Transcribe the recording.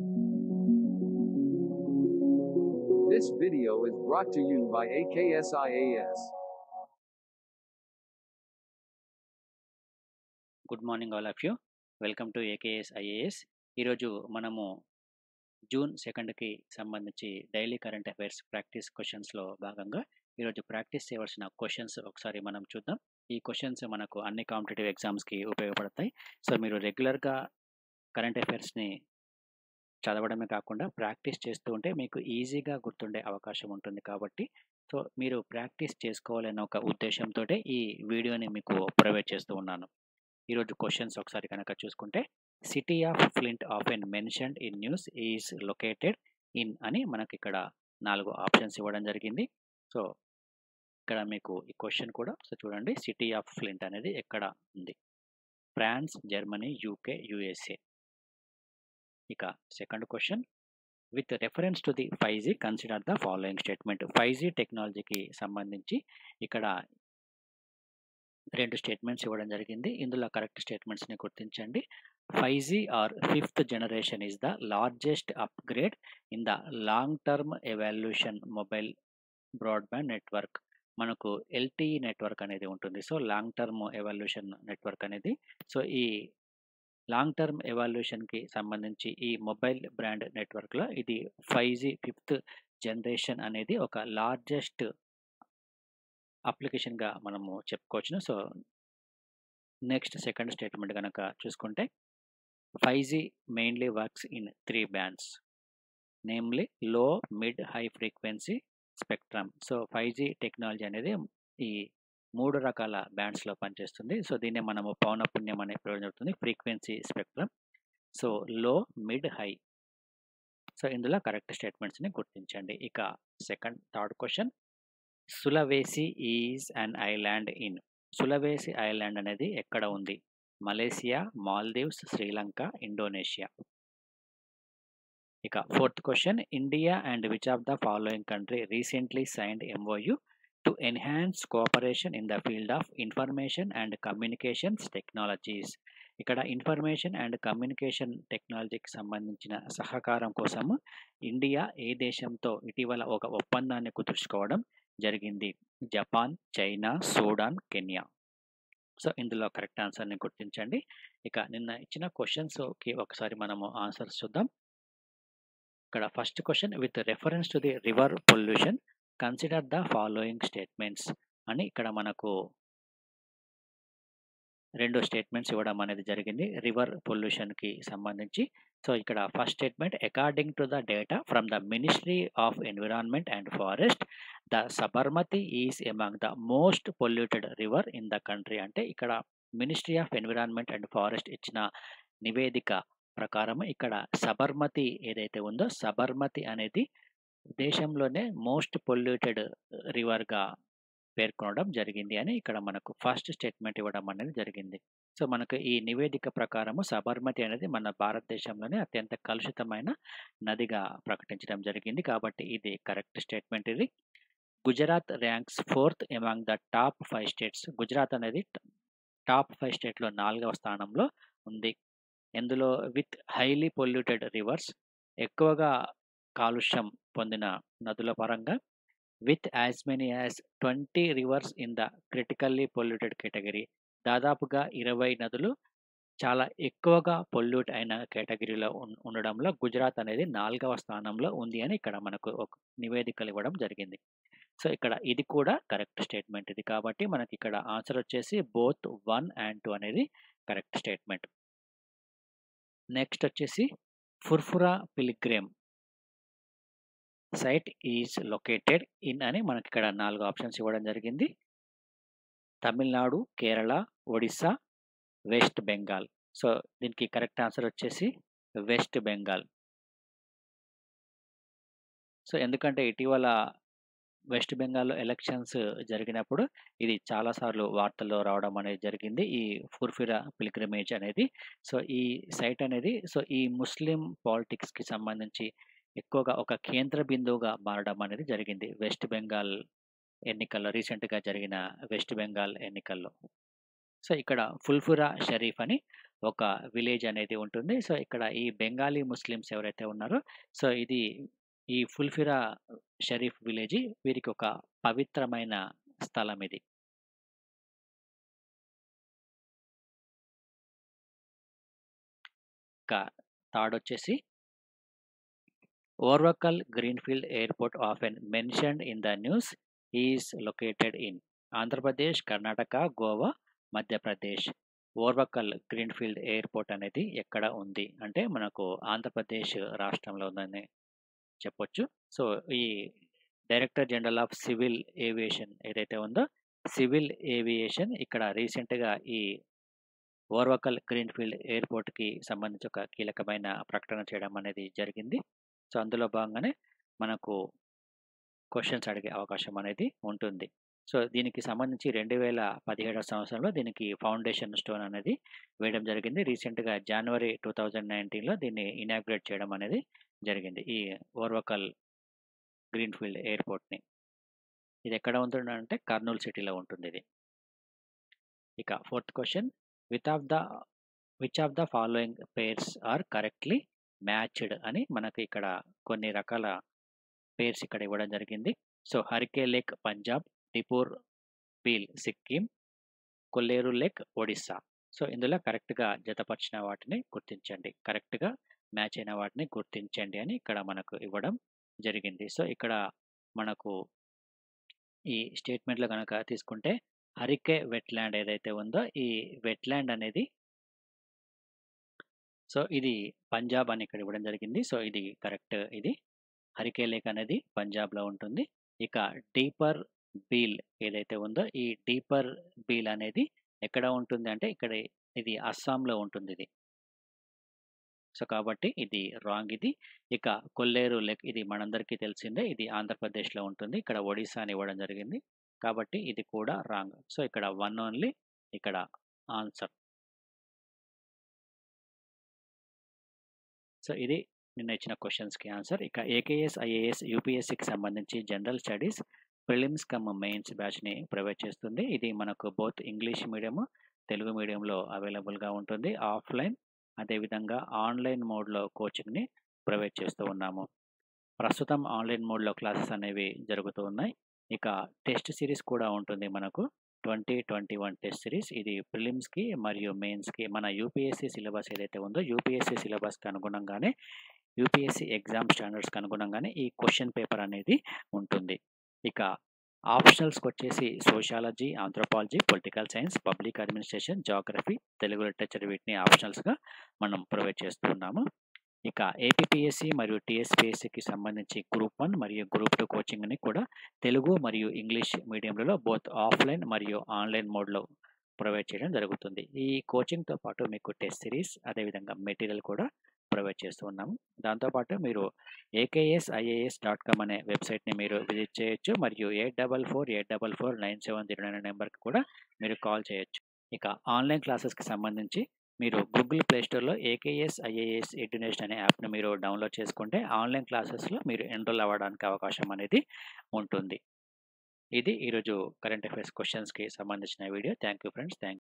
This video is brought to you by AKSIAS. Good morning all of you welcome to AKS IAS ఈరోజు మనము June సెకండ్కి సంబంధించి daily current affairs practice క్వశ్చన్స్లో భాగంగా ఈరోజు practice చేయవలసిన క్వశ్చన్స్ ఒకసారి మనం చూద్దాం ఈ క్వశ్చన్స్ మనకు అన్ని కాంపిటేటివ్ ఎగ్జామ్స్కి ఉపయోగపడతాయి సో మీరు రెగ్యులర్గా కరెంట్ అఫైర్స్ని చదవడమే కాకుండా ప్రాక్టీస్ చేస్తూ ఉంటే మీకు ఈజీగా గుర్తుండే అవకాశం ఉంటుంది కాబట్టి సో మీరు ప్రాక్టీస్ చేసుకోవాలన్న ఒక ఉద్దేశంతో ఈ వీడియోని మీకు ప్రొవైడ్ చేస్తూ ఉన్నాను ఈరోజు క్వశ్చన్స్ ఒకసారి కనుక చూసుకుంటే city of Flint often mentioned in news is located in అని మనకి ఇక్కడ నాలుగు ఆప్షన్స్ ఇవ్వడం జరిగింది సో ఇక్కడ మీకు ఈ క్వశ్చన్ కూడా సో చూడండి సిటీ ఆఫ్ ఫ్లింట్ అనేది ఎక్కడ ఉంది ఫ్రాన్స్ జర్మనీ యూకే యుఎస్ఏ ఇక second question with reference to the five G consider the following statement five G టెక్నాలజీకి సంబంధించి ఇక్కడ రెండు స్టేట్మెంట్స్ ఇవ్వడం జరిగింది ఇందులో కరెక్ట్ స్టేట్మెంట్స్ని గుర్తించండి five G are fifth generation is the largest upgrade in the long term evolution mobile broadband network మనకు ఎల్టీఈ నెట్వర్క్ అనేది ఉంటుంది so long term evolution network అనేది సో ఈ లాంగ్ టర్మ్ ఎవాల్యూషన్కి సంబంధించి ఈ మొబైల్ బ్రాండ్ నెట్వర్క్లో ఇది ఫైవ్ జీ ఫిఫ్త్ జనరేషన్ అనేది ఒక లార్జెస్ట్ అప్లికేషన్గా మనము చెప్పుకోవచ్చును సో నెక్స్ట్ సెకండ్ స్టేట్మెంట్ కనుక చూసుకుంటే five G mainly works in three bands namely low mid high frequency spectrum so five G technology అనేది ఈ మూడు రకాల బ్యాండ్స్లో పనిచేస్తుంది సో దీన్నే మనము పౌనపుణ్యం అనే ప్రయోజనం జరుగుతుంది frequency spectrum so low mid high so ఇందులో కరెక్ట్ స్టేట్మెంట్స్ని గుర్తించండి ఇక second third question Sulawesi is an island in Sulawesi island అనేది ఎక్కడ ఉంది మలేసియా మాల్దీవ్స్ శ్రీలంక ఇండోనేషియా ఇక fourth question India and which of the following country recently signed MOU to enhance cooperation in the field of information and communications technologies ఇక్కడ information and communication టెక్నాలజీకి సంబంధించిన సహకారం కోసము India ఏ దేశంతో ఇటీవల ఒక ఒప్పందాన్ని కుదుర్చుకోవడం జరిగింది Japan China Sudan Kenya so ఇందులో కరెక్ట్ ఆన్సర్ని గుర్తించండి ఇక నిన్న ఇచ్చిన క్వశ్చన్స్కి ఒకసారి మనము ఆన్సర్స్ చూద్దాం ఇక్కడ first question with reference to the river pollution consider the following statements అని ఇక్కడ మనకు రెండు స్టేట్మెంట్స్ ఇవ్వడం అనేది జరిగింది రివర్ పొల్యూషన్కి సంబంధించి సో ఇక్కడ first statement according to the data from the ministry of environment and forest the Sabarmati is among the most polluted river in the country అంటే ఇక్కడ ministry of environment and forest ఇచ్చిన నివేదిక ప్రకారం ఇక్కడ సబర్మతి ఏదైతే ఉందో సబర్మతి అనేది దేశంలోనే మోస్ట్ పొల్యూటెడ్ రివర్గా పేర్కొనడం జరిగింది అని ఇక్కడ మనకు ఫస్ట్ స్టేట్మెంట్ ఇవ్వడం అనేది జరిగింది సో మనకు ఈ నివేదిక ప్రకారము సబర్మతి అనేది మన భారతదేశంలోనే అత్యంత కలుషితమైన నదిగా ప్రకటించడం జరిగింది కాబట్టి ఇది కరెక్ట్ స్టేట్మెంట్ ఇది Gujarat ranks fourth among the top five states Gujarat అనేది టాప్ ఫైవ్ స్టేట్లో నాలుగవ స్థానంలో ఉంది ఇందులో విత్ హైలీ పొల్యూటెడ్ రివర్స్ ఎక్కువగా కాలుష్యం పొందిన నదుల పరంగా with as many as twenty rivers in the critically polluted category దాదాపుగా ఇరవై నదులు చాలా ఎక్కువగా పొల్యూట్ అయిన కేటగిరీలో ఉండడంలో గుజరాత్ అనేది నాలుగవ స్థానంలో ఉంది అని ఇక్కడ మనకు ఒక నివేదికలు ఇవ్వడం జరిగింది సో ఇక్కడ ఇది కూడా కరెక్ట్ స్టేట్మెంట్ ఇది కాబట్టి మనకి ఇక్కడ ఆన్సర్ వచ్చేసి బోత్ వన్ అండ్ టూ అనేది కరెక్ట్ స్టేట్మెంట్ నెక్స్ట్ వచ్చేసి Furfura pilgrim site is located in అని మనకి ఇక్కడ నాలుగు ఆప్షన్స్ ఇవ్వడం జరిగింది తమిళనాడు కేరళ ఒడిస్సా వెస్ట్ బెంగాల్ సో దీనికి కరెక్ట్ ఆన్సర్ వచ్చేసి వెస్ట్ బెంగాల్ సో ఎందుకంటే ఇటీవల వెస్ట్ బెంగాల్లో ఎలక్షన్స్ జరిగినప్పుడు ఇది చాలాసార్లు వార్తల్లో రావడం అనేది జరిగింది ఈ ఫుర్ఫిరా పిల్గ్రిమేజ్ అనేది సో ఈ సైట్ అనేది సో ఈ ముస్లిం పాలిటిక్స్కి సంబంధించి ఎక్కువగా ఒక కేంద్ర బిందువుగా మారడం అనేది జరిగింది వెస్ట్ బెంగాల్ ఎన్నికల్లో రీసెంట్గా జరిగిన వెస్ట్ బెంగాల్ ఎన్నికల్లో సో ఇక్కడ ఫుల్ఫురా షరీఫ్ అని ఒక విలేజ్ అనేది ఉంటుంది. సో, ఇక్కడ ఈ బెంగాలీ ముస్లిమ్స్ ఎవరైతే ఉన్నారో సో, ఇది ఈ ఫుల్‌ఫిరా షరీఫ్ విలేజి వీరికి ఒక పవిత్రమైన స్థలం ఇది. ఇంకా థర్డొచ్చేసి Orvakal greenfield airport often mentioned in the news is located in Andhra Pradesh, Karnataka, Goa, Madhya Pradesh. Orvakal greenfield airport అనేది ఎక్కడ ఉంది? అంటే మనకు ఆంధ్రప్రదేశ్ రాష్ట్రంలో ఉందని చెప్పొచ్చు. సో, ఈ director general of civil aviation ఏదైతే ఉందో సివిల్ ఏవియేషన్ ఇక్కడ రీసెంట్‌గా ఈ ఓర్వకల్ గ్రీన్‌ఫీల్డ్ ఎయిర్‌పోర్ట్‌కి సంబంధించి ఒక కీలకమైన ప్రకటన చేయడం అనేది జరిగింది. సో, అందులో భాగంగానే మనకు క్వెషన్స్ అడిగే అవకాశం అనేది ఉంటుంది. సో, దీనికి సంబంధించి 2017 సంవత్సరంలో దీనికి ఫౌండేషన్ స్టోన్ అనేది వేయడం జరిగింది. రీసెంట్‌గా జాన్వరి 2019లో దీన్ని ఇనాగ్యురేట్ చేయడం అనేది జరిగింది. ఈ ఓర్వకల్ గ్రీన్‌ఫీల్డ్ ఎయిర్‌పోర్ట్‌ని. ఇది ఎక్కడ ఉంటుందంటే కర్నూల్ సిటీలో ఉంటుందిది. ఇక fourth question with of the which of the following pairs are కరెక్ట్‌లీ మ్యాచ్డ్ అని మనకి ఇక్కడ కొన్ని రకాల పెయిర్స్ ఇక్కడ ఇవ్వడం జరిగింది. So, Harike lake Punjab, Deepor Beel Sikkim, Kolleru lake Odisha. So, ఇందులో కరెక్ట్‌గా జతపరిచిన వాటిని గుర్తించండి. కరెక్ట్‌గా మ్యాచ్ అయిన వాటిని గుర్తించండి అని ఇక్కడ మనకు ఇవ్వడం జరిగింది. సో, ఇక్కడ మనకు ఈ స్టేట్మెంట్‌లో గనక తీసుకుంటే హరికే వెట్‌ల్యాండ్ ఏదైతే ఉందో ఈ వెట్‌ల్యాండ్ అనేది సో, ఇది పంజాబ్ అని ఇక్కడ ఇవ్వడం జరిగింది. సో, ఇది కరెక్ట్ ఇది. హరికే లేక్ అనేది పంజాబ్‌లో ఉంటుంది. ఇక డీపర్ బీల్ ఏదైతే ఉందో ఈ డీపర్ బీల్ అనేది ఎక్కడ ఉంటుంది అంటే ఇక్కడ ఇది అస్సాంలో ఉంటుందిది. సో, కాబట్టి ఇది రాంగ్ ఇది. ఇక కొల్లేరు లేక్ ఇది మనందరికీ తెలిసిందే. ఇది ఆంధ్రప్రదేశ్‌లో ఉంటుంది. ఇక్కడ ఒడిస్సా అని ఇవ్వడం జరిగింది. కాబట్టి ఇది కూడా రాంగ్. సో, ఇక్కడ 1 ఓన్లీ ఇక్కడ ఆన్సర్. సో, ఇది నిన్న ఇచ్చిన క్వెషన్స్‌కి ఆన్సర్. ఇక ఏకేఎస్, ఐఏఎస్, యూపీఎస్సీకి సంబంధించి general studies prelims cum mains బ్యాచ్‌ని ప్రొవైడ్ చేస్తుంది. ఇది మనకు బోత్ ఇంగ్లీష్ మీడియము, తెలుగు మీడియంలో అవైలబుల్‌గా ఉంటుంది. ఆఫ్‌లైన్ అదేవిధంగా ఆన్‌లైన్ మోడ్‌లో కోచింగ్‌ని ప్రొవైడ్ చేస్తూ ఉన్నాము. ప్రస్తుతం ఆన్‌లైన్ మోడ్‌లో క్లాసెస్ అనేవి జరుగుతూ ఉన్నాయి. ఇక టెస్ట్ సీరీస్ కూడా ఉంటుంది మనకు. 2021 టెస్ట్ సీరీస్ ఇది ప్రిలిమ్స్‌కి మరియు మెయిన్స్‌కి మన యూపీఎస్సీ సిలబస్ ఏదైతే ఉందో యూపీఎస్సీ సిలబస్‌కి అనుగుణంగానే యూపీఎస్సీ ఎగ్జామ్ స్టాండర్డ్స్‌కి అనుగుణంగానే ఈ క్వెషన్ పేపర్ అనేది ఉంటుంది. ఇక ఆప్షనల్స్‌కొచ్చేసి sociology, anthropology, political science, public administration, geography, Telugu literature వీటిని ఆప్షనల్స్‌గా మనం ప్రొవైడ్ చేస్తూ ఉన్నాము. ఇక ఏపీపీఎస్సీ మరియు టీఎస్‌పీఎస్సీకి సంబంధించి గ్రూప్ 1 మరియు గ్రూప్ 2 కోచింగ్‌ని కూడా తెలుగు మరియు ఇంగ్లీష్ మీడియంలలో బోత్ ఆఫ్‌లైన్ మరియు ఆన్‌లైన్ మోడ్‌లో ప్రొవైడ్ చేయడం జరుగుతుంది. ఈ కోచింగ్‌తో పాటు మీకు టెస్ట్ సీరీస్ అదేవిధంగా మెటీరియల్ కూడా ప్రొవైడ్ చేస్తూ ఉన్నాము. దాంతో పాటు మీరు ఏకేఎస్, ఐఏఎస్ డాట్ కామ్ అనే వెబ్‌సైట్‌ని మీరు విజిట్ చేయొచ్చు. మరియు 8448449709 అనే నంబర్‌కి కూడా మీరు కాల్ చేయొచ్చు. ఇక ఆన్‌లైన్ క్లాసెస్‌కి సంబంధించి మీరు గూగుల్ ప్లే స్టోర్‌లో ఏకేఎస్, ఐఏఎస్ ఎడ్యునేషన్ అనే యాప్‌ని మీరు డౌన్‌లోడ్ చేసుకుంటే ఆన్‌లైన్ క్లాసెస్‌లో మీరు ఎన్రోల్ అవ్వడానికి అవకాశం అనేది ఉంటుంది. ఇది ఈరోజు కరెంట్ అఫైర్స్ క్వెషన్స్‌కి సంబంధించిన video. Thank you friends. Thank